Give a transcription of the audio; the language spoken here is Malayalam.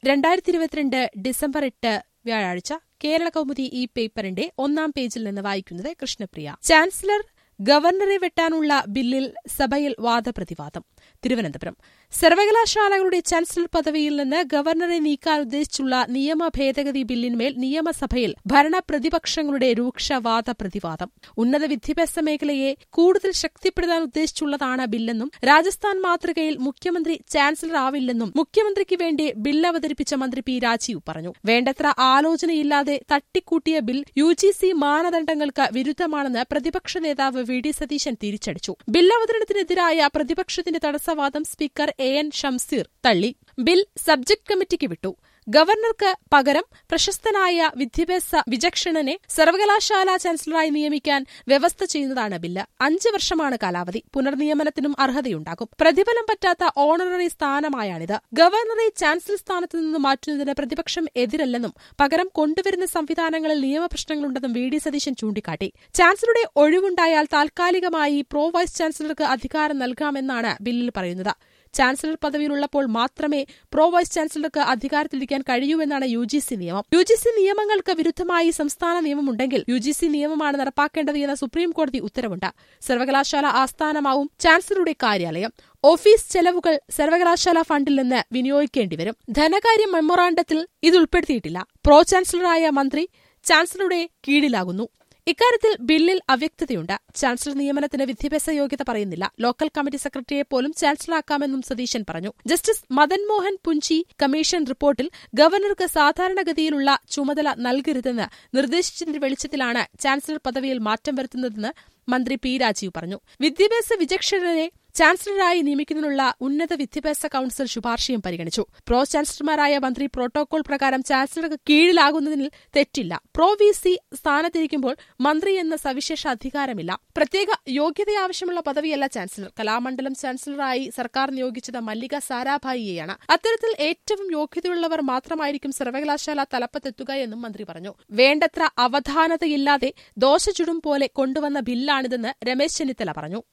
രണ്ടായിരത്തി ഇരുപത്തിരണ്ട് ഡിസംബർ എട്ട് വ്യാഴാഴ്ച കേരള കൗമുദി ഈ പേപ്പറിന്റെ ഒന്നാം പേജിൽ നിന്ന് വായിക്കുന്നത് കൃഷ്ണപ്രിയ ചാൻസലർ ഗവർണറെ വെട്ടാനുള്ള ബില്ലിൽ സഭയിൽ വാദപ്രതിവാദം തിരുവനന്തപുരം സർവകലാശാലകളുടെ ചാൻസലർ പദവിയിൽ നിന്ന് ഗവർണറെ നീക്കാൻ ഉദ്ദേശിച്ചുള്ള നിയമ ഭേദഗതി ബില്ലിന്മേൽ നിയമസഭയിൽ ഭരണ പ്രതിപക്ഷങ്ങളുടെ രൂക്ഷ വാദപ്രതിവാദം ഉന്നത വിദ്യാഭ്യാസ മേഖലയെ കൂടുതൽ ശക്തിപ്പെടുത്താൻ ഉദ്ദേശിച്ചുള്ളതാണ് ബില്ലെന്നും രാജസ്ഥാൻ മാതൃകയിൽ മുഖ്യമന്ത്രി ചാൻസലർ ആവില്ലെന്നും മുഖ്യമന്ത്രിക്ക് വേണ്ടി ബിൽ അവതരിപ്പിച്ച മന്ത്രി പി രാജീവ് പറഞ്ഞു വേണ്ടത്ര ആലോചനയില്ലാതെ തട്ടിക്കൂട്ടിയ ബിൽ യു ജി സി മാനദണ്ഡങ്ങൾക്ക് വിരുദ്ധമാണെന്ന് പ്രതിപക്ഷ നേതാവ് വി ഡി സതീശൻ തിരിച്ചടിച്ചു ബിൽ അവതരണത്തിനെതിരായ പ്രതിപക്ഷത്തിന്റെ തടസ്സവാദം സ്പീക്കർ എ എൻ ഷംസീർ തള്ളി ബിൽ സബ്ജക്ട് കമ്മിറ്റിക്ക് വിട്ടു ഗവർണർക്ക് പകരം പ്രശസ്തനായ വിദ്യാഭ്യാസ വിചക്ഷണനെ സർവകലാശാല ചാൻസലറായി നിയമിക്കാൻ വ്യവസ്ഥ ചെയ്യുന്നതാണ് ബില്ല് അഞ്ച് വർഷമാണ് കാലാവധി പുനർനിയമനത്തിനും അർഹതയുണ്ടാകും പ്രതിഫലം പറ്റാത്ത ഓണററി സ്ഥാനമായാണിത് ഗവർണറെ ചാൻസലർ സ്ഥാനത്ത് നിന്ന് മാറ്റുന്നതിന് പ്രതിപക്ഷം എതിരല്ലെന്നും പകരം കൊണ്ടുവരുന്ന സംവിധാനങ്ങളിൽ നിയമപ്രശ്നങ്ങളുണ്ടെന്നും വി ഡി സതീശൻ ചൂണ്ടിക്കാട്ടി ചാൻസലറുടെ ഒഴിവുണ്ടായാൽ താൽക്കാലികമായി പ്രോ വൈസ് ചാൻസലർക്ക് അധികാരം നൽകാമെന്നാണ് ബില്ലിൽ പറയുന്നത് ചാൻസലർ പദവിയിലുള്ളപ്പോൾ മാത്രമേ പ്രോ വൈസ് ചാൻസലർക്ക് അധികാരത്തിലിരിക്കാൻ കഴിയൂവെന്നാണ് യു ജി സി നിയമം യു ജി സി നിയമങ്ങൾക്ക് വിരുദ്ധമായി സംസ്ഥാന നിയമമുണ്ടെങ്കിൽ യു ജി സി നിയമമാണ് നടപ്പാക്കേണ്ടത് എന്ന സുപ്രീം കോടതി ഉത്തരവുണ്ട് സർവകലാശാല ആസ്ഥാനമാവും ചാൻസലറുടെ കാര്യാലയം ഓഫീസ് ചെലവുകൾ സർവകലാശാല ഫണ്ടിൽ നിന്ന് വിനിയോഗിക്കേണ്ടിവരും ധനകാര്യ മെമ്മോറാണ്ടത്തിൽ ഇത് ഉൾപ്പെടുത്തിയിട്ടില്ല പ്രോ ചാൻസലറായ മന്ത്രി ചാൻസലറുടെ കീഴിലാകുന്നു ഇക്കാര്യത്തിൽ ബില്ലിൽ അവ്യക്തതയുണ്ട് ചാൻസലർ നിയമനത്തിന് വിദ്യാഭ്യാസ യോഗ്യത പറയുന്നില്ല ലോക്കൽ കമ്മിറ്റി സെക്രട്ടറിയെ പോലും ചാൻസലറാക്കാമെന്നും സതീശൻ പറഞ്ഞു ജസ്റ്റിസ് മദൻ മോഹൻ പുഞ്ചി കമ്മീഷൻ റിപ്പോർട്ടിൽ ഗവർണർക്ക് സാധാരണഗതിയിലുള്ള ചുമതല നൽകരുതെന്ന് നിർദ്ദേശിച്ചതിന്റെ വെളിച്ചത്തിലാണ് ചാൻസലർ പദവിയിൽ മാറ്റം വരുത്തുന്നതെന്ന് മന്ത്രി പി രാജീവ് പറഞ്ഞു വിദ്യാഭ്യാസ വിചക്ഷണരെ ചാൻസലറായി നിയമിക്കുന്നതിനുള്ള ഉന്നത വിദ്യാഭ്യാസ കൌൺസിൽ ശുപാർശയും പരിഗണിച്ചു പ്രോ ചാൻസലർമാരായ മന്ത്രി പ്രോട്ടോകോൾ പ്രകാരം ചാൻസലർക്ക് കീഴിലാകുന്നതിൽ തെറ്റില്ല പ്രോ വി സി സ്ഥാനത്തിരിക്കുമ്പോൾ മന്ത്രി എന്ന സവിശേഷ അധികാരമില്ല പ്രത്യേക യോഗ്യത ആവശ്യമുള്ള പദവിയല്ല ചാൻസലർ കലാമണ്ഡലം ചാൻസലറായി സർക്കാർ നിയോഗിച്ചത് മല്ലിക സാരാഭായിയെയാണ് അത്തരത്തിൽ ഏറ്റവും യോഗ്യതയുള്ളവർ മാത്രമായിരിക്കും സർവകലാശാല തലപ്പത്തെത്തുക എന്നും മന്ത്രി പറഞ്ഞു വേണ്ടത്ര അവധാനതയില്ലാതെ ദോശ ചുടും പോലെ കൊണ്ടുവന്ന ബില്ലാണിതെന്ന് രമേശ് ചെന്നിത്തല പറഞ്ഞു